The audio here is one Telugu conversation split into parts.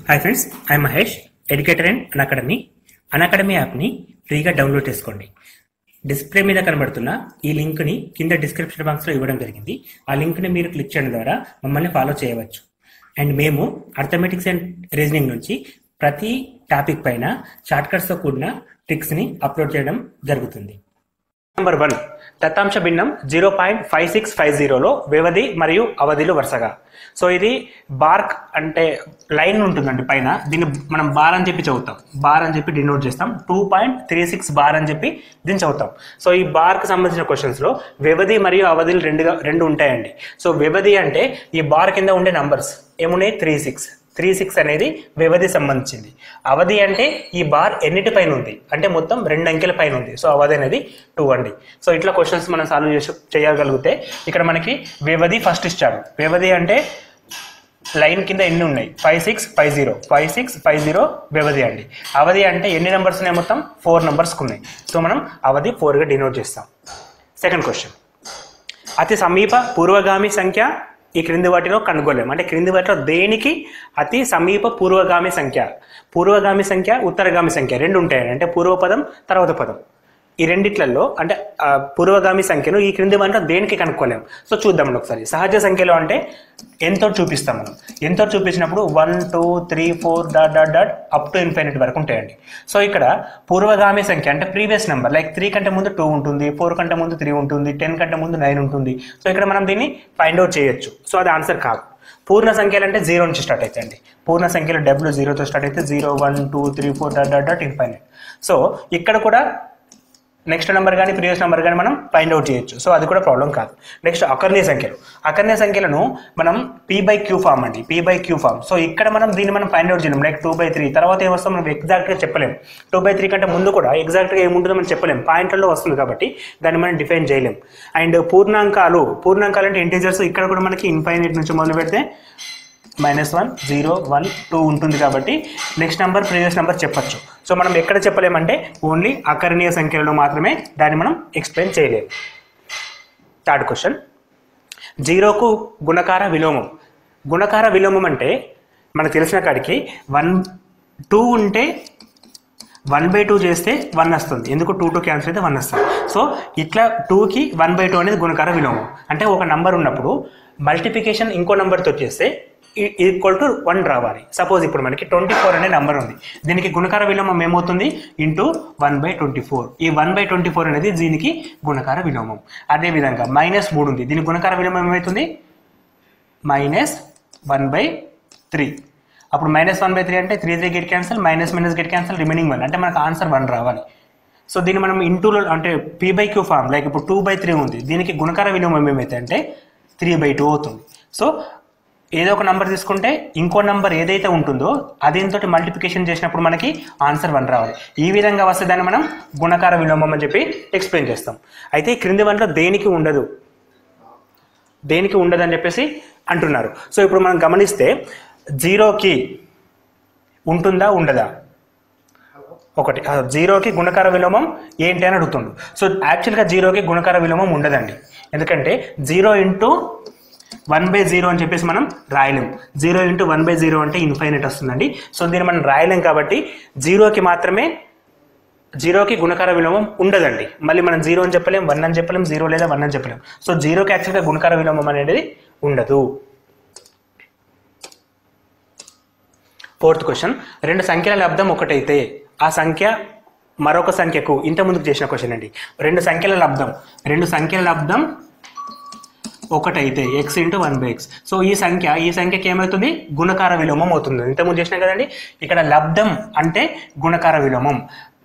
hi friends I Mahesh educator and academy academy యాప్ని ఫ్రీగా డౌన్లోడ్ చేసుకోండి డిస్ప్లే మీద కనబడుతున్న ఈ లింక్ని కింద డిస్క్రిప్షన్ బాక్స్లో ఇవ్వడం జరిగింది ఆ లింక్ని మీరు క్లిక్ చేయడం ద్వారా మమ్మల్ని ఫాలో చేయవచ్చు అండ్ మేము అర్థమెటిక్స్ అండ్ రీజనింగ్ నుంచి ప్రతి టాపిక్ పైన షార్ట్కట్స్తో కూడిన ట్రిక్స్ని అప్లోడ్ చేయడం జరుగుతుంది నెంబర్ వన్ దత్తాంశ భిన్నం zero point five six five జీరోలో వ్యవధి మరియు అవధిలు వరుసగా సో ఇది బార్క్ అంటే లైన్ ఉంటుందండి పైన దీన్ని మనం బార్ అని చెప్పి చదువుతాం బార్ అని చెప్పి డినోట్ చేస్తాం two point three six bar అని చెప్పి దీన్ని చదువుతాం సో ఈ బార్కి సంబంధించిన క్వశ్చన్స్లో వ్యవధి మరియు అవధిలు రెండుగా రెండు ఉంటాయండి సో వ్యవధి అంటే ఈ బార్ కింద ఉండే నంబర్స్ ఏమున్నాయి త్రీ సిక్స్ త్రీ సిక్స్ అనేది వ్యవధి సంబంధించింది అవధి అంటే ఈ బార్ ఎన్నిటి పైన ఉంది అంటే మొత్తం రెండు అంకెల పైన ఉంది సో అవధి అనేది టూ అండి సో ఇట్లా క్వశ్చన్స్ మనం సాల్వ్ చేసి చేయగలిగితే ఇక్కడ మనకి వ్యవధి ఫస్ట్ ఇచ్చాడు వ్యవధి అంటే లైన్ కింద ఎన్ని ఉన్నాయి five six five zero five six five zero వ్యవధి అండి అవధి అంటే ఎన్ని నెంబర్స్ ఉన్నాయి మొత్తం ఫోర్ నెంబర్స్కి ఉన్నాయి సో మనం అవధి ఫోర్గా డినోట్ చేస్తాం సెకండ్ క్వశ్చన్ అతి సమీప పూర్వగామి సంఖ్య ఈ క్రింది వాటిలో కనుగొలేం అంటే క్రింది వాటిలో దేనికి అతి సమీప పూర్వగామి సంఖ్య పూర్వగామి సంఖ్య ఉత్తరగామి సంఖ్య రెండు ఉంటాయండి అంటే పూర్వపదం తర్వాత పదం ఈ రెండిట్లలో అంటే ఆ, పూర్వగామి సంఖ్యను ఈ క్రింది వాటిలో దేనికి కనుక్కోలేం సో చూద్దామండి ఒకసారి సహజ సంఖ్యలో అంటే ఎంతో చూపిస్తాం మనం ఎంతో చూపించినప్పుడు one two three four dot dot dot up to infinite వరకు ఉంటాయండి సో ఇక్కడ పూర్వగామి సంఖ్య అంటే ప్రీవియస్ నెంబర్ లైక్ త్రీ కంటే ముందు టూ ఉంటుంది ఫోర్ కంటే ముందు త్రీ ఉంటుంది టెన్ కంటే ముందు నైన్ ఉంటుంది సో ఇక్కడ మనం దీన్ని ఫైండ్ అవుట్ చేయొచ్చు సో అది ఆన్సర్ కాదు పూర్ణ సంఖ్యలు అంటే జీరో నుంచి స్టార్ట్ అవుతాయండి పూర్ణ సంఖ్యలు డబ్ల్యూ జీరోతో స్టార్ట్ అయితే zero one two three four dot dot dot infinite so ఇక్కడ కూడా నెక్స్ట్ నెంబర్ కానీ ప్రీవియస్ నెంబర్ కానీ మనం ఫైండ్ అవుట్ చేయొచ్చు సో అది కూడా ప్రాబ్లం కాదు నెక్స్ట్ అకర్ణీయ సంఖ్యలు అకర్ణీయ సంఖ్యలను మనం పీ బై క్యూ ఫామ్ అండి P by Q form so ఇక్కడ మనం దీన్ని మనం ఫైండ్ అవుట్ చేయలేం లైక్ టూ బై త్రీ తర్వాత ఏమొస్తాం మనం ఎగ్జాక్ట్గా చెప్పలేం టూ బై త్రీ కంటే ముందు కూడా ఎగ్జాక్ట్గా ఏముంటుందో మనం చెప్పలేం పాయింట్లలో వస్తుంది కాబట్టి దాన్ని మనం డిఫైన్ చేయలేం అండ్ పూర్ణాంకాలు పూర్ణాంకాలు అంటే ఇంటీజర్స్ ఇక్కడ కూడా మనకి ఇన్ఫైనైట్ నుంచి మొదలు పెడితే minus one zero one two ఉంటుంది కాబట్టి నెక్స్ట్ నెంబర్ ప్రీవియస్ నెంబర్ చెప్పొచ్చు సో మనం ఎక్కడ చెప్పలేమంటే ఓన్లీ అకరణీయ సంఖ్యలలో మాత్రమే దాన్ని మనం ఎక్స్ప్లెయిన్ చేయలేము థర్డ్ క్వశ్చన్ జీరోకు గుణకార విలోమం గుణకార విలోమం అంటే మనకు తెలిసిన కాడికి వన్ టూ ఉంటే వన్ బై టూ చేస్తే వన్ వస్తుంది ఎందుకు టూ టూ క్యాన్సిల్ అయితే వన్ వస్తుంది సో ఇట్లా టూకి వన్ బై టూ అనేది గుణకార విలోమం అంటే ఒక నంబర్ ఉన్నప్పుడు మల్టిప్లికేషన్ ఇంకో నెంబర్తో చేస్తే ఈక్వల్ టు వన్ రావాలి సపోజ్ ఇప్పుడు మనకి ట్వంటీ ఫోర్ అనే నెంబర్ ఉంది దీనికి గుణకార విలోమం ఏమవుతుంది into one by twenty four ఈ వన్ బై ట్వంటీ ఫోర్ అనేది దీనికి గుణకార విలోమం అదేవిధంగా మైనస్ మూడు ఉంది దీనికి గుణకార విలోమం ఏమవుతుంది మైనస్ వన్ బై త్రీ అప్పుడు మైనస్ వన్ బై త్రీ అంటే three three get cancel minus minus get cancel remaining one అంటే మనకు ఆన్సర్ వన్ రావాలి సో దీన్ని మనం ఇంటూలో అంటే P by Q form like ఇప్పుడు టూ బై త్రీ ఉంది దీనికి గుణకార విలోమం ఏమైతే అంటే త్రీ బై టూ అవుతుంది సో ఏదో ఒక నంబర్ తీసుకుంటే ఇంకో నంబర్ ఏదైతే ఉంటుందో అదేంతో మల్టిప్లికేషన్ చేసినప్పుడు మనకి ఆన్సర్ వన్ రావాలి ఈ విధంగా వస్తే దాన్ని మనం గుణకార విలోమం అని చెప్పి ఎక్స్ప్లెయిన్ చేస్తాం అయితే ఈ క్రింది వన్లో దేనికి ఉండదు దేనికి ఉండదని చెప్పేసి అంటున్నారు సో ఇప్పుడు మనం గమనిస్తే జీరోకి ఉంటుందా ఉండదా ఒకటి ఆ, జీరోకి గుణకార విలోమం ఏంటి అని అడుగుతుండు సో యాక్చువల్గా జీరోకి గుణకార విలోమం ఉండదండి ఎందుకంటే zero into one by zero అని చెప్పేసి మనం రాయలేం zero into one by zero అంటే ఇన్ఫైనట్ వస్తుందండి సో దీన్ని మనం రాయలేం కాబట్టి జీరోకి మాత్రమే జీరోకి గుణకార విలోమం ఉండదండి మళ్ళీ మనం జీరో అని చెప్పలేం వన్ అని చెప్పలేం జీరో లేదా వన్ అని చెప్పలేం సో జీరోకి యాక్చువల్గా గుణకార విలోమం అనేది ఉండదు ఫోర్త్ క్వశ్చన్ రెండు సంఖ్యల లబ్ధం ఒకటైతే ఆ సంఖ్య మరొక సంఖ్యకు ఇంత ముందుకు చేసిన క్వశ్చన్ అండి రెండు సంఖ్యల లబ్ధం రెండు సంఖ్యల లబ్ధం ఒకటైతే X into one by X so ఈ సంఖ్య ఈ సంఖ్యకి ఏమవుతుంది గుణకార విలోమం అవుతుంది ఇంతకుముందు చేసినాం కదండి ఇక్కడ లబ్ధం అంటే గుణకార విలోమం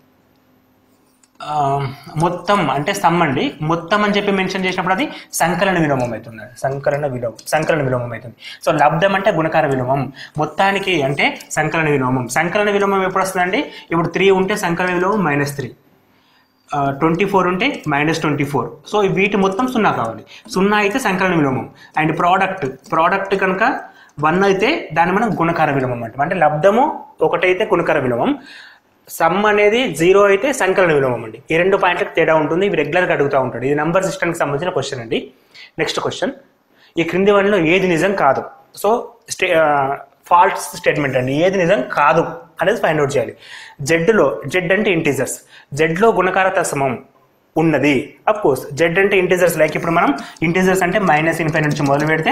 ఆ, మొత్తం అంటే సమ్ అండి మొత్తం అని చెప్పి మెన్షన్ చేసినప్పుడు అది సంకలన విలోమం అవుతుంది సంకలన విలోమం సంకలన విలోమం అవుతుంది సో లబ్ధం అంటే గుణకార విలోమం మొత్తానికి అంటే సంకలన విలోమం సంకలన విలోమం ఎప్పుడు వస్తుందండి ఇప్పుడు త్రీ ఉంటే సంకలన విలోమం మైనస్ త్రీ ట్వంటీ ఫోర్ ఉంటే మైనస్ ట్వంటీ ఫోర్ సో వీటి మొత్తం సున్నా కావాలి సున్నా అయితే సంకలన విలోమం అండ్ ప్రోడక్ట్ ప్రోడక్ట్ కనుక వన్ అయితే దాన్ని మనం గుణకార విలోమం అంటాం అంటే లబ్ధము ఒకటైతే గుణకార విలోమం సమ్ అనేది జీరో అయితే సంకలన విలోమం అండి ఈ రెండు పాయింట్లకు తేడా ఉంటుంది ఇవి రెగ్యులర్గా అడుగుతూ ఉంటాడు ఇది నంబర్ సిస్టమ్కి సంబంధించిన క్వశ్చన్ అండి నెక్స్ట్ క్వశ్చన్ ఈ క్రింది వాటిలో ఏది నిజం కాదు సో స్టే ఫాల్స్ స్టేట్మెంట్ అండి ఏది నిజం కాదు అనేది ఫైండ్ అవుట్ చేయాలి జెడ్లో జెడ్ అంటే ఇంటీజర్స్ జెడ్లో గుణకార తత్సమం ఉన్నది అఫ్ కోర్స్ జెడ్ అంటే ఇంటీజర్స్ లైక్ ఇప్పుడు మనం ఇంటీజర్స్ అంటే మైనస్ ఇన్ఫైనట్ నుంచి మొదలు పెడితే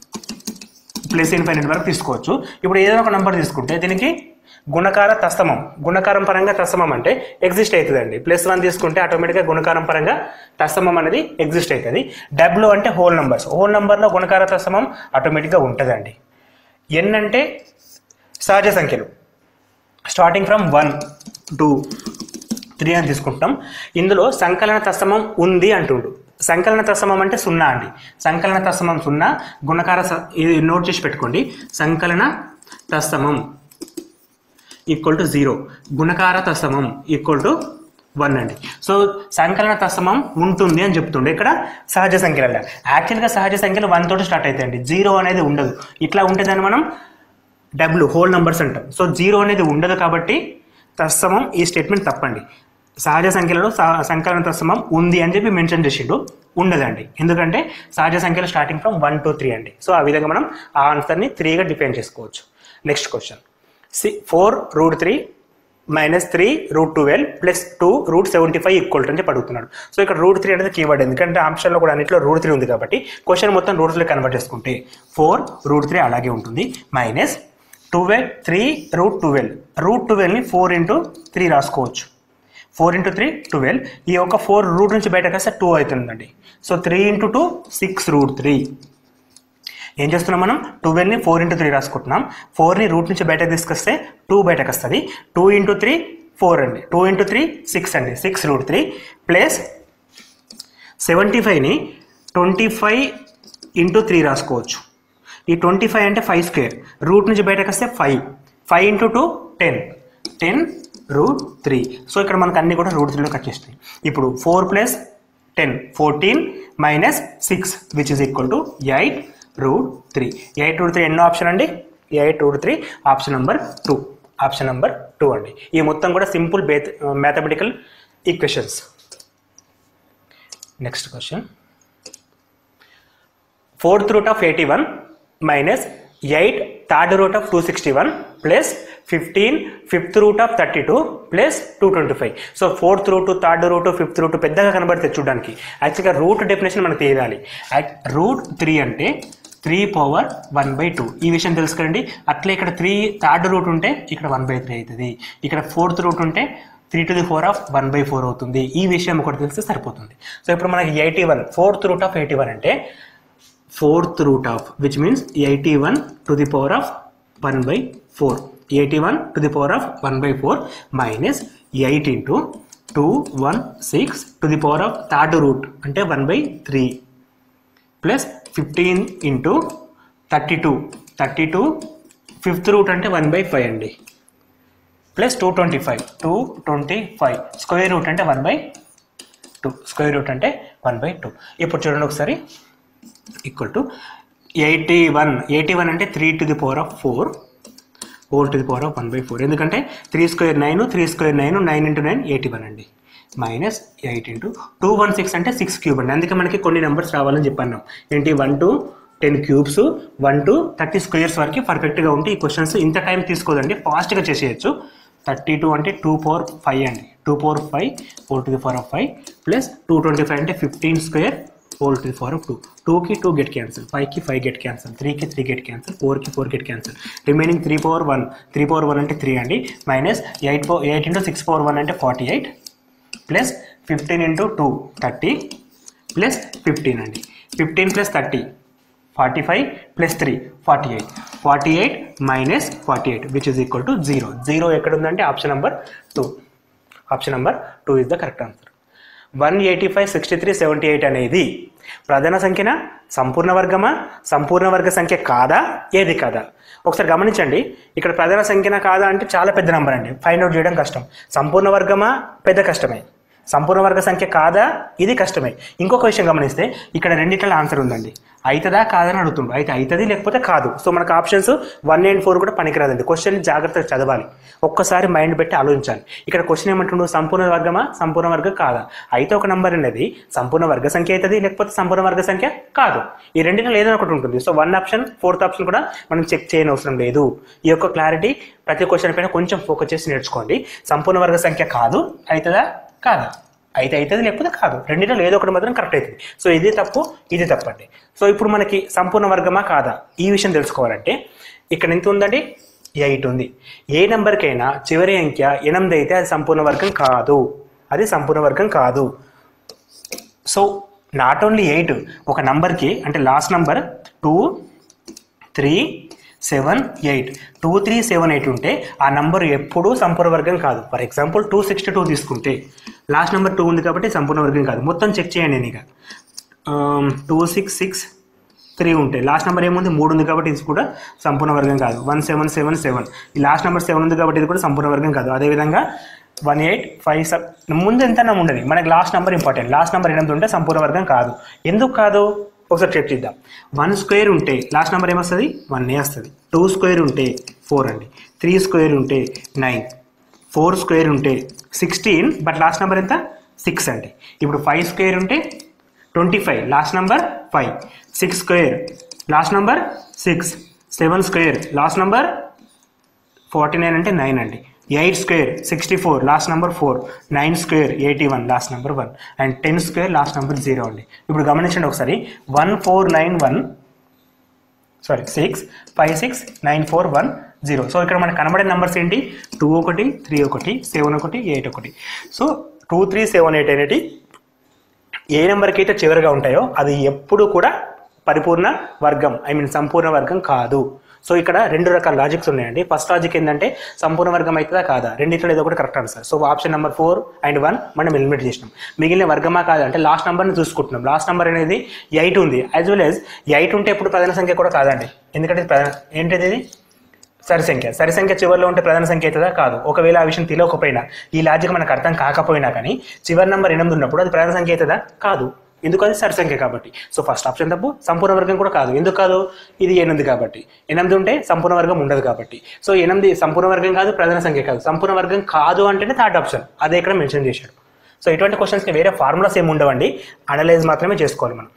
ప్లస్ ఇన్ఫైనట్ వరకు తీసుకోవచ్చు ఇప్పుడు ఏదైనా ఒక నంబర్ తీసుకుంటే దీనికి గుణకార తస్తమం గుణకారం పరంగా తస్తమం అంటే ఎగ్జిస్ట్ అవుతుందండి ప్లస్ వన్ తీసుకుంటే ఆటోమేటిక్గా గుణకారం పరంగా తస్తమం అనేది ఎగ్జిస్ట్ అవుతుంది డబ్ల్యూ అంటే హోల్ నంబర్స్ హోల్ నంబర్లో గుణకార తస్తమం ఆటోమేటిక్గా ఉంటుందండి ఎన్ అంటే సహజ సంఖ్యలు starting from one two three అని తీసుకుంటాం ఇందులో సంకలన తస్తమం ఉంది అంటుండు సంకలన తస్తమం అంటే సున్నా అండి సంకలన తస్తమం సున్నా గుణకార స- ఇది నోట్ చేసి పెట్టుకోండి సంకలన తస్తమం ఈక్వల్ టు జీరో గుణకార తస్తమం ఈక్వల్ టు వన్ అండి సో సంకలన తస్తమం ఉంటుంది అని చెప్తుండే ఇక్కడ సహజ సంఖ్యల యాక్చువల్గా సహజ సంఖ్యలు వన్ తోటి స్టార్ట్ అవుతాయండి జీరో అనేది ఉండదు ఇట్లా ఉంటుందని మనం డబ్ల్యూ హోల్ నంబర్స్ అంటాం సో జీరో అనేది ఉండదు కాబట్టి తత్సమం ఈ స్టేట్మెంట్ తప్పండి సహజ సంఖ్యలలో స- సంకలన తత్సమం ఉంది అని చెప్పి మెన్షన్ చేసిండు ఉండదండి ఎందుకంటే సహజ సంఖ్యలు starting from one two three అండి సో ఆ విధంగా మనం ఆ ఆన్సర్ని త్రీగా డిఫైన్ చేసుకోవచ్చు next question C four root three minus three root twelve plus two root seventy five equal అని చెప్పి అడుగుతున్నాడు సో ఇక్కడ రూట్ త్రీ అనేది కీవర్డ్ ఎందుకంటే ఆప్షన్లో కూడా అన్నింటిలో రూట్ త్రీ ఉంది కాబట్టి క్వశ్చన్ మొత్తం రూట్ త్రీ కన్వర్ట్ చేసుకుంటే ఫోర్ రూట్ త్రీ అలాగే ఉంటుంది minus twelve three root twelve root ట్వెల్వ్ని ఫోర్ ఇంటూ త్రీ రాసుకోవచ్చు ఫోర్ ఇంటూ త్రీ ట్వెల్వ్ ఈ ఒక ఫోర్ రూట్ నుంచి బయటకు వస్తే టూ అవుతుందండి so three into two six root three ఏం చేస్తున్నాం మనం ట్వెల్వ్ని ఫోర్ ఇంటూ త్రీ రాసుకుంటున్నాం ఫోర్ని రూట్ నుంచి బయటకు తీసుకొస్తే టూ బయటకు వస్తుంది టూ ఇంటూ త్రీ ఫోర్ అండి టూ ఇంటూ త్రీ సిక్స్ అండి six root three plus seventy ఫైవ్ని ట్వంటీ ఫైవ్ ఇంటూ త్రీ రాసుకోవచ్చు ఈ ట్వంటీ ఫైవ్ అంటే ఫైవ్ స్క్వేర్ రూట్ నుంచి బయటకు వస్తే five five into two ten ten root three so ఇక్కడ మనకు అన్ని కూడా రూట్ త్రీలో కట్ చేస్తాయి ఇప్పుడు four plus ten fourteen minus six which is equal to eight root three eight root three ఎన్నో ఆప్షన్ అండి eight root three option number two option number two అండి ఈ మొత్తం కూడా సింపుల్ బేత్ mathematical equations next question fourth root of eighty one minus eight third root of two sixty one plus fifteen fifth root of thirty two plus two twenty five so fourth root third root fifth root పెద్దగా కనబడితే చూడడానికి యాక్చువల్గా రూట్ డెఫినేషన్ మనకు తెలియాలి రూట్ త్రీ అంటే three power one by two ఈ విషయం తెలుసుకోండి అట్లే ఇక్కడ త్రీ థర్డ్ రూట్ ఉంటే ఇక్కడ వన్ బై త్రీ అవుతుంది ఇక్కడ ఫోర్త్ రూట్ ఉంటే three to the four of one by four అవుతుంది ఈ విషయం ఒకటి తెలిస్తే సరిపోతుంది సో ఇప్పుడు మనకి eighty one fourth root of eighty one అంటే fourth root of which means eighty one to the power of one by four eighty one to the power of one by four minus eight into two one six to the power of third root అంటే one by three plus fifteen into thirty two thirty two fifth root అంటే వన్ బై ఫైవ్ అండి plus two twenty five two twenty five square root అంటే one by two square root అంటే వన్ బై టూ ఇప్పుడు చూడండి ఒకసారి equal to eighty one eighty one అంటే three to the power of four whole to the power of one by four ఎందుకంటే three square nine three square nine nine into nine eighty one అండి minus eight into two one six అంటే సిక్స్ క్యూబ్ అండి అందుకే మనకి కొన్ని నెంబర్స్ రావాలని చెప్పాను ఏంటి one to ten cubes one to thirty squares వరకు పర్ఫెక్ట్గా ఉంటే ఈ క్వశ్చన్స్ ఇంత టైం తీసుకోదండి ఫాస్ట్గా చేసేయచ్చు థర్టీ టూ అంటే టూ పవర్ ఫైవ్ అండి two power five four to the power of five plus two twenty five అంటే fifteen square four to the power of two టూకి టూ గెట్ క్యాన్సిల్ ఫైవ్కి ఫైవ్ గెట్ క్యాన్సిల్ త్రీకి త్రీ గెట్ క్యాన్సిల్ ఫోర్కి four get cancel remaining three power one three power one అంటే త్రీ అండి minus eight power eight into six power one అంటే forty eight plus fifteen into two thirty plus fifteen అండి fifteen plus thirty forty five plus three forty eight forty eight minus forty eight which is equal to zero zero ఎక్కడ ఉందంటే option number two option number two is the correct answer one eighty five sixty three seventy eight అనేది ప్రధాన సంఖ్యన సంపూర్ణ వర్గమా సంపూర్ణ వర్గ సంఖ్య కాదా ఏది కాదా ఒకసారి గమనించండి ఇక్కడ ప్రధాన సంఖ్యన కాదా అంటే చాలా పెద్ద నెంబర్ అండి ఫైండ్ అవుట్ చేయడం కష్టం సంపూర్ణ వర్గమా పెద్ద కష్టమే సంపూర్ణ వర్గ సంఖ్య కాదా ఇది కష్టమే ఇంకొక విషయం గమనిస్తే ఇక్కడ రెండిట్ల ఆన్సర్ ఉందండి అవుతుందా కాదని అడుగుతుండు అయితే అవుతుంది లేకపోతే కాదు సో మనకు ఆప్షన్స్ వన్ అండ్ ఫోర్ కూడా పనికిరాదండి క్వశ్చన్ జాగ్రత్తగా చదవాలి ఒక్కసారి మైండ్ పెట్టి ఆలోచించాలి ఇక్కడ క్వశ్చన్ ఏమంటుండు సంపూర్ణ వర్గమా సంపూర్ణ వర్గం కాదా అయితే ఒక నంబర్ అనేది సంపూర్ణ వర్గ సంఖ్య అవుతుంది లేకపోతే సంపూర్ణ వర్గ సంఖ్య కాదు ఈ రెండింటిలో ఏదైనా ఒకటి ఉంటుంది so one option fourth option కూడా మనం చెక్ చేయని అవసరం లేదు ఈ యొక్క క్లారిటీ ప్రతి క్వశ్చన్ పైన కొంచెం ఫోకస్ చేసి నేర్చుకోండి సంపూర్ణ వర్గ సంఖ్య కాదు అవుతుందా కాదా అయితే అవుతుంది లేకపోతే కాదు రెండింటిలో ఏదో ఒకటి మాత్రం కరెక్ట్ అవుతుంది సో ఇది తప్పు ఇది తప్పండి సో ఇప్పుడు మనకి సంపూర్ణ వర్గమా కాదా ఈ విషయం తెలుసుకోవాలంటే ఇక్కడ ఎంత ఉందండి ఎయిట్ ఉంది ఏ నెంబర్కైనా చివరి అంకె ఎనిమిది అయితే అది సంపూర్ణ వర్గం కాదు అది సంపూర్ణ వర్గం కాదు సో నాట్ ఓన్లీ ఎయిట్ ఒక నంబర్కి అంటే last number two three seven eight two three seven eight ఉంటే ఆ నంబర్ ఎప్పుడూ సంపూర్ణ వర్గం కాదు for example two sixty two తీసుకుంటే లాస్ట్ నెంబర్ టూ ఉంది కాబట్టి సంపూర్ణ వర్గం కాదు మొత్తం చెక్ చేయండి నేను ఇక టూ సిక్స్ సిక్స్ త్రీ ఉంటాయి లాస్ట్ నెంబర్ ఏముంది మూడు ఉంది కాబట్టి ఇది కూడా సంపూర్ణ వర్గం కాదు వన్ సెవెన్ సెవెన్ సెవెన్ ఈ లాస్ట్ నెంబర్ సెవెన్ ఉంది కాబట్టి ఇది కూడా సంపూర్ణ వర్గం కాదు అదేవిధంగా వన్ ఎయిట్ ఫైవ్ సెవెన్ ముందు ఎంత ఉండదు మనకి last number important last number ఎనిమిది ఉంటే సంపూర్ణ వర్గం కాదు ఎందుకు కాదు ఒకసారి చెక్ చేద్దాం వన్ స్క్వేర్ ఉంటే లాస్ట్ నెంబర్ ఏమొస్తుంది వన్ ఏ వస్తుంది టూ స్క్వేర్ ఉంటే ఫోర్ అండి త్రీ స్క్వేర్ ఉంటే నైన్ ఫోర్ స్క్వేర్ ఉంటే సిక్స్టీన్ బట్ లాస్ట్ నెంబర్ ఎంత సిక్స్ అండి ఇప్పుడు ఫైవ్ స్క్వేర్ ఉంటే twenty five last number five six square last number six seven square last number forty nine అంటే నైన్ అండి eight square sixty four last number four nine square eighty one last number one and ten square last number zero అండి ఇప్పుడు గమనించండి ఒకసారి one four nine one sorry six five six nine four one zero so ఇక్కడ మనకు కనబడే నెంబర్స్ ఏంటి టూ ఒకటి త్రీ ఒకటి సెవెన్ ఒకటి ఎయిట్ ఒకటి so two three seven eight అనేది ఏ నెంబర్కి అయితే చివరిగా ఉంటాయో అది ఎప్పుడు కూడా పరిపూర్ణ వర్గం ఐ మీన్ సంపూర్ణ వర్గం కాదు సో ఇక్కడ రెండు రకాల లాజిక్స్ ఉన్నాయండి ఫస్ట్ లాజిక్ ఏంటంటే సంపూర్ణ వర్గం అవుతుందా కాదా రెండింటిలో ఏదో ఒకటి correct answer so option number four and one మనం ఎలిమినేట్ చేసినాం మిగిలిన వర్గమా కాదా అంటే లాస్ట్ నెంబర్ని చూసుకుంటున్నాం లాస్ట్ నెంబర్ అనేది ఎయిట్ ఉంది యాజ్ వెల్ యాజ్ ఎయిట్ ఉంటే ఎప్పుడు ప్రధాన సంఖ్య కూడా కాదండి ఎందుకంటే ఇది ప్రధాన ఏంటిది ఇది సరి సంఖ్య సరి సంఖ్య చివరిలో ఉంటే ప్రధాన సంఖ్య అవుతుందా కాదు ఒకవేళ ఆ విషయం తెలియకపోయినా ఈ లాజిక్ మనకు అర్థం కాకపోయినా కానీ చివరి నెంబర్ ఎనిమిది ఉన్నప్పుడు అది ప్రధాన సంఖ్య అవుతుందా కాదు ఎందుకు అది సరి సంఖ్య కాబట్టి సో ఫస్ట్ ఆప్షన్ తప్పు సంపూర్ణ వర్గం కూడా కాదు ఎందుకు కాదు ఇది ఎనిమిది కాబట్టి ఎనిమిది ఉంటే సంపూర్ణ వర్గం ఉండదు కాబట్టి సో ఎనిమిది సంపూర్ణ వర్గం కాదు ప్రధాన సంఖ్య కాదు సంపూర్ణ వర్గం కాదు అంటేనే థర్డ్ ఆప్షన్ అదే ఇక్కడ మెన్షన్ చేశాడు సో ఇటువంటి క్వశ్చన్స్కి వేరే ఫార్ములాస్ ఏమి ఉండవండి అనలైజ్ మాత్రమే చేసుకోవాలి మనం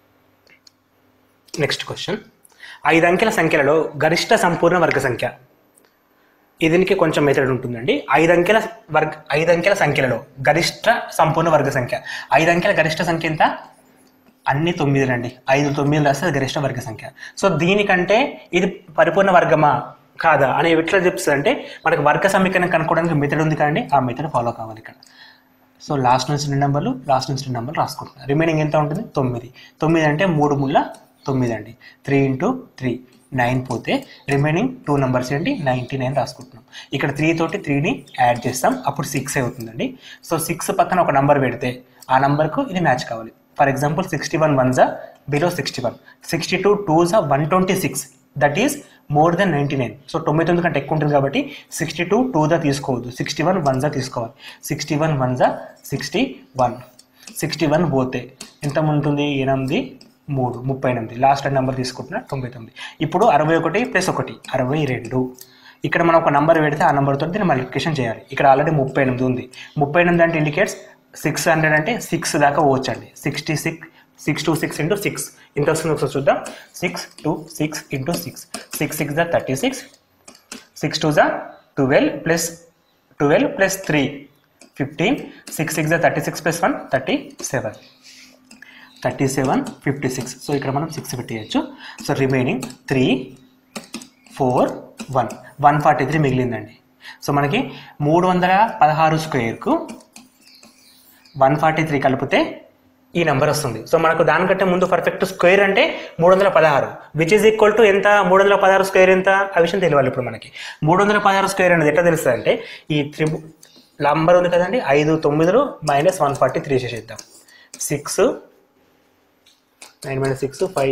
నెక్స్ట్ క్వశ్చన్ ఐదు అంకెల సంఖ్యలలో గరిష్ట సంపూర్ణ వర్గ సంఖ్య దీనికి కొంచెం మెథడ్ ఉంటుందండి ఐదు అంకెల వర్గ ఐదు అంకెల సంఖ్యలలో గరిష్ట సంపూర్ణ వర్గ సంఖ్య ఐదు అంకెల గరిష్ట సంఖ్య ఎంత అన్ని తొమ్మిదిలండి ఐదు తొమ్మిది రాస్తే అది గరిష్ట వర్గ సంఖ్య సో దీనికంటే ఇది పరిపూర్ణ వర్గమా కాదా అని ఎట్లా చెప్తుంది అంటే మనకు వర్గ సమీకరణం కనుక్కోవడానికి మెథడ్ ఉంది కదండి ఆ మెథడ్ ఫాలో కావాలి ఇక్కడ సో లాస్ట్ నుంచి రెండు నెంబర్లు లాస్ట్ నుంచి రెండు నెంబర్లు రాసుకుంటున్నాం రిమైనింగ్ ఎంత ఉంటుంది తొమ్మిది తొమ్మిది అంటే మూడు ముళ్ళ తొమ్మిది అండి త్రీ ఇంటూ త్రీ నైన్ పోతే రిమైనింగ్ టూ నెంబర్స్ ఏంటి నైంటీ నైన్ రాసుకుంటున్నాం ఇక్కడ త్రీ తోటి త్రీని యాడ్ చేస్తాం అప్పుడు సిక్స్ అవుతుందండి సో సిక్స్ పక్కన ఒక నంబర్ పెడితే ఆ నంబర్కు ఇది మ్యాచ్ కావాలి for example sixty one one జా below sixty one sixty two two జా one twenty six that is more than ninety nine so తొంభై తొమ్మిది కంటే ఎక్కువ ఉంటుంది కాబట్టి సిక్స్టీ టూ టూ జా తీసుకోవద్దు సిక్స్టీ వన్ వన్ జా తీసుకోవాలి సిక్స్టీ వన్ వన్ జా సిక్స్టీ వన్ సిక్స్టీ వన్ పోతే ఎంత ఉంటుంది ఎనిమిది మూడు ముప్పై ఎనిమిది లాస్ట్ నెంబర్ తీసుకుంటున్నా తొంభై తొమ్మిది ఇప్పుడు అరవై ఒకటి ప్లస్ ఒకటి అరవై రెండు ఇక్కడ మనం ఒక నంబర్ పెడితే ఆ నెంబర్తో దీన్ని మల్టిప్లికేషన్ చేయాలి ఇక్కడ ఆల్రెడీ ముప్పై ఎనిమిది ఉంది ముప్పై ఎనిమిది అంటే ఇండికేట్స్ సిక్స్ హండ్రెడ్ అంటే సిక్స్ దాకా పోవచ్చండి sixty six six two six into six ఇంత వస్తుంది ఒకసారి చూద్దాం six two six into six six six దా థర్టీ సిక్స్ సిక్స్ టూ జా twelve plus twelve plus three fifteen six six దా thirty six plus one thirty seven thirty seven fifty six so ఇక్కడ మనం సిక్స్ పెట్టేయచ్చు so remaining three four one one forty three మిగిలిందండి సో మనకి మూడు వందల పదహారు స్క్వేర్కు వన్ ఫార్టీ త్రీ కలిపితే ఈ నెంబర్ వస్తుంది సో మనకు దానికంటే ముందు పర్ఫెక్ట్ స్క్వేర్ అంటే మూడు వందల పదహారు విచ్ ఈజ్ ఈక్వల్ టు ఎంత మూడు వందల పదహారు స్క్వేర్ ఎంత ఆ విషయం తెలియాలి ఇప్పుడు మనకి మూడు వందల పదహారు స్క్వేర్ అనేది ఎట్లా తెలుస్తుంది అంటే ఈ త్రిబు నంబర్ ఉంది కదండి ఐదు తొమ్మిదిలో మైనస్ వన్ ఫార్టీ త్రీ చేసేద్దాం six nine minus six five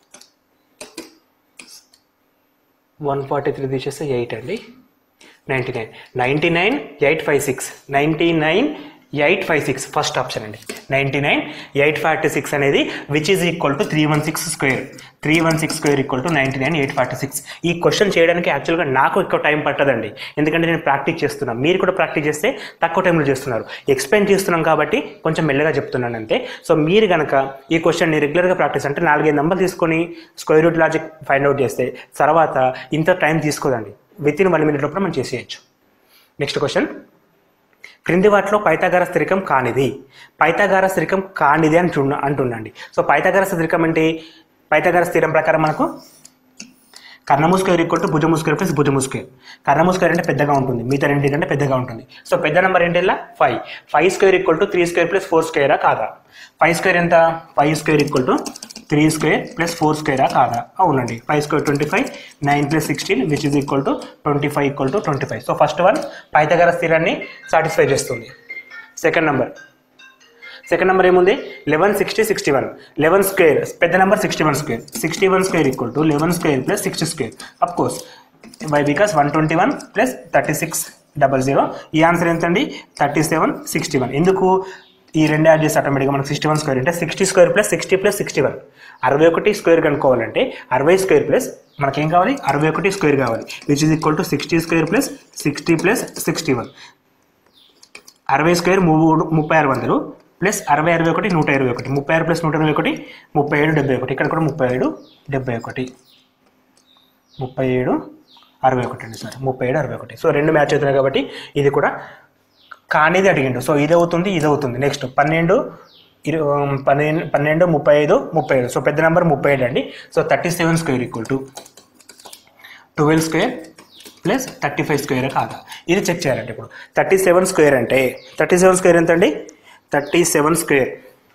one forty three తీసేస్తే ఎయిట్ అండి ninety nine ninety nine eight five six ninety nine eight five six first option అండి ninety nine eight forty six అనేది which is equal to three one six square three one six square equal to ninety nine eight forty six ఈ క్వశ్చన్ చేయడానికి యాక్చువల్గా నాకు ఎక్కువ టైం పట్టదండి ఎందుకంటే నేను ప్రాక్టీస్ చేస్తున్నాను మీరు కూడా ప్రాక్టీస్ చేస్తే తక్కువ టైంలో చేస్తున్నారు ఎక్స్ప్లెయిన్ చేస్తున్నాం కాబట్టి కొంచెం మెల్లగా చెప్తున్నాను అంతే సో మీరు కనుక ఈ క్వశ్చన్ని రెగ్యులర్గా ప్రాక్టీస్ అంటే నాలుగైదు నెంబర్ తీసుకొని square root logic find out చేస్తే తర్వాత ఇంత టైం తీసుకోదండి విత్ ఇన్ వన్ మినిట్ లోపల మనం చేసేయచ్చు నెక్స్ట్ క్వశ్చన్ క్రింది వాటిలో పైథాగర స్థిరికం కానిది పైథాగర స్థిరికం కానిది అని చూడ అంటుండండి సో పైథాగర స్థిరికం అంటే పైథాగర స్థిరం ప్రకారం మనకు కర్ణము స్క్వేర్ ఈక్వల్ టు భుజము స్క్వేర్ ప్లస్ భుజము స్క్వేర్ కర్ణము స్క్వేర్ అంటే పెద్దగా ఉంటుంది మిగతా రెండింటి కంటే పెద్దగా ఉంటుంది సో పెద్ద నెంబర్ ఏంటి ఇలా five five square equal to three square plus four స్క్వేరా కాదా ఫైవ్ స్క్వేర్ ఎంత five square equal to three square plus four స్క్వేరా కాదా అవునండి five square twenty five nine plus sixteen which is equal to twenty five equal to twenty five so first one పైథాగర స్థిరాన్ని సాటిస్ఫై చేస్తుంది సెకండ్ నెంబర్ సెకండ్ నెంబర్ ఏముంది eleven sixty sixty one eleven square పెద్ద number sixty one square sixty one square equal to eleven square plus sixty square of course by because one twenty one plus thirty six double zero ఈ ఆన్సర్ ఎంతండి థర్టీ సెవెన్ సిక్స్టీ వన్ ఎందుకు ఈ రెండు యాడ్ చేసి ఆటోమేటిక్గా మనకు సిక్స్టీ వన్ స్క్వేర్ అంటే sixty square plus sixty plus sixty one అరవై ఒకటి స్క్వేర్ కనుక్కోవాలంటే అరవై స్క్వేర్ ప్లస్ మనకేం కావాలి అరవై ఒకటి స్క్వేర్ కావాలి which is equal to sixty square plus sixty plus sixty one అరవై స్క్వేర్ మూడు ముప్పై ఆరు వందలు ప్లస్ అరవై అరవై ఒకటి నూట ఇరవై ఒకటి ముప్పై ఆరు ప్లస్ నూట ఇరవై ఒకటి ముప్పై ఏడు డెబ్బై ఒకటి ఇక్కడ కూడా ముప్పై ఏడు డెబ్బై ఒకటి ముప్పై ఏడు అరవై ఒకటి అండి సార్ ముప్పై ఏడు అరవై ఒకటి సో రెండు మ్యాచ్ అవుతున్నాయి కాబట్టి ఇది కూడా కానిది అడిగిండు సో ఇది అవుతుంది ఇది అవుతుంది నెక్స్ట్ పన్నెండు ఇరు పన్నెండు పన్నెండు ముప్పై ఐదు ముప్పై ఏడు సో పెద్ద నెంబర్ ముప్పై ఏడు అండి so thirty seven square equal to twelve square plus thirty five square కాదా ఇది చెక్ చేయాలంటే ఇప్పుడు థర్టీ సెవెన్ స్క్వేర్ అంటే థర్టీ సెవెన్ స్క్వేర్ ఎంత అండి thirty seven square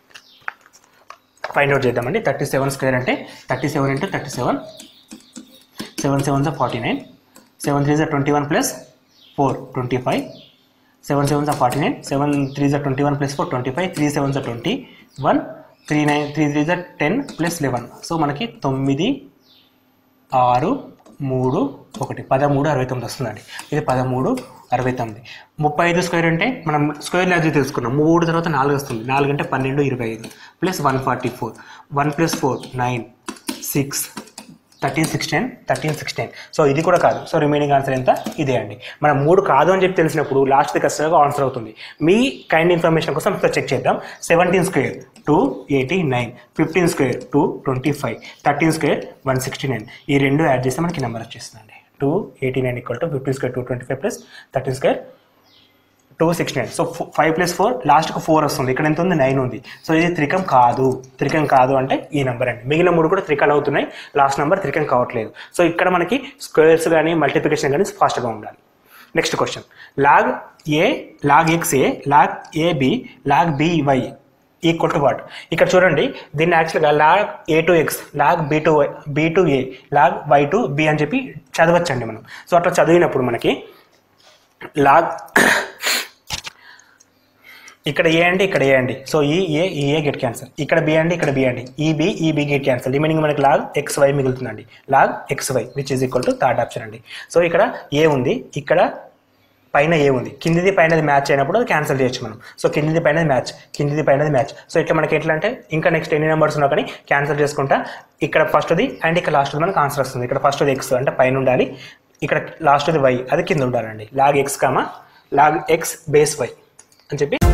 find out చేద్దామండి థర్టీ సెవెన్ స్క్వేర్ అంటే thirty seven into thirty seven seven seven జా ఫార్టీ నైన్ సెవెన్ త్రీ జా twenty one plus four twenty five seven seven జా ఫార్టీ నైన్ సెవెన్ త్రీ జా twenty one plus four twenty five three seven జా twenty one three nine three three జా టెన్ ప్లస్ లెవెన్ సో మనకి తొమ్మిది ఆరు మూడు ఒకటి పదమూడు అరవై తొమ్మిది వస్తుందండి ఇది పదమూడు అరవై తొమ్మిది ముప్పై ఐదు స్క్వేర్ అంటే మనం స్క్వేర్ లాజిక్ తెలుసుకున్నాం మూడు తర్వాత నాలుగు వస్తుంది నాలుగు అంటే పన్నెండు ఇరవై ఐదు plus one forty four one plus four nine six thirteen sixteen thirteen sixteen so ఇది కూడా కాదు సో రిమైనింగ్ ఆన్సర్ ఎంత ఇదే అండి మనం మూడు కాదు అని చెప్పి తెలిసినప్పుడు లాస్ట్ది ఖచ్చితంగా ఆన్సర్ అవుతుంది మీ కైండ్ ఇన్ఫర్మేషన్ కోసం ఒకసారి చెక్ చేద్దాం seventeen square two eighty nine fifteen square two twenty five thirteen square one sixty nine ఈ రెండు యాడ్ చేస్తే మనకి నెంబర్ వచ్చేస్తుందండి two eighty nine equal to fifteen square two twenty five plus thirteen square two sixty nine so five plus four లాస్ట్కి ఫోర్ వస్తుంది ఇక్కడ ఎంత ఉంది నైన్ ఉంది సో ఇది త్రికం కాదు త్రికం కాదు అంటే ఈ నెంబర్ అండి మిగిలిన మూడు కూడా త్రికాలు అవుతున్నాయి లాస్ట్ నెంబర్ త్రికం కావట్లేదు సో ఇక్కడ మనకి స్క్వేర్స్ కానీ మల్టిప్లికేషన్ కానీ ఫాస్ట్గా ఉండాలి next question log A log X A log A B log B Y equal to what ఇక్కడ చూడండి దీన్ని యాక్చువల్గా log A to X log B to Y B to A log Y to B అని చెప్పి చదవచ్చండి మనం సో అట్లా చదివినప్పుడు మనకి లాగ్ ఇక్కడ ఏ అండి ఇక్కడ ఏ అండి సో ఈ ఏ ఈ ఏ గెట్ క్యాన్సల్ ఇక్కడ బి అండి ఇక్కడ బి అండి ఈ బి ఈ బి గెట్ క్యాన్సల్ రిమైనింగ్ మనకి లాగ్ ఎక్స్ వై మిగులుతుందండి log X Y which is equal to third option అండి సో ఇక్కడ ఏ ఉంది ఇక్కడ పైన ఏ ఉంది కిందిది పైనది మ్యాచ్ అయినప్పుడు అది క్యాన్సిల్ చేయొచ్చు మనం సో కిందిది పైనది మ్యాచ్ కిందిది పైనది మ్యాచ్ సో ఇట్లా మనకి ఎట్లా అంటే ఇంకా నెక్స్ట్ ఎన్ని నెంబర్స్ ఉన్నా కానీ క్యాన్సిల్ చేసుకుంటా ఇక్కడ ఫస్ట్ది అండ్ ఇక్కడ లాస్ట్ది మనకు ఆన్సర్ వస్తుంది ఇక్కడ ఫస్ట్ది ఎక్స్ అంటే పైన ఉండాలి ఇక్కడ లాస్ట్ది వై అది కింద ఉండాలండి log X comma log X base Y అని చెప్పి